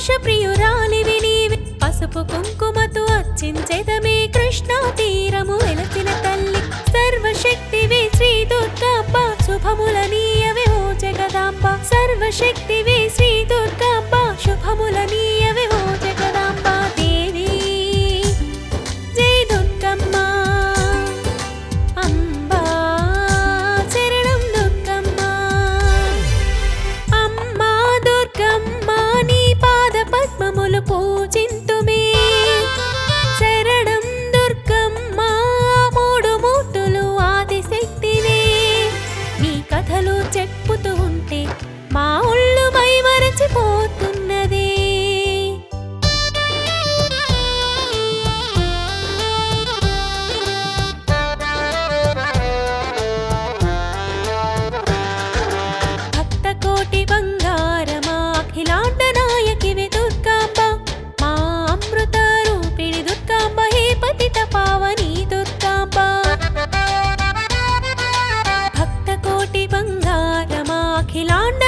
హర్ష ప్రియురాలివి నీవే పసుపు కుంకుమతో అర్చించెదమే కృష్ణా తీరము వెలసిన తల్లి సర్వశక్తివి శ్రీ దుర్గాంబ శుభముల నీయవే ఓ జగదాంబ సర్వశక్తివి శ్రీ దుర్గాంబ శుభముల నీయవే ఓ జగదాంబ దేవి జై దుర్గమ్మ అంబా శరణం దుర్గమ్మ అమ్మా దుర్గమ్మ నీ పాద పద్మములు పూజింతుమే శరణం దుర్గమ్మ మూడు మూర్తులు ఆదిశక్తివే నీ కథలు చెప్పుతూ ఉంటే మా ఒళ్ళు మై మరచిపోతున్నదే భక్త కోటి బంగారమా అఖిలాండ నాయకివి దుర్గాంబ మా అమృత రూపిణి దుర్గాంబ హే పతిత పావని దుర్గాంబ భక్త కోటి బంగారమా అఖిలాండ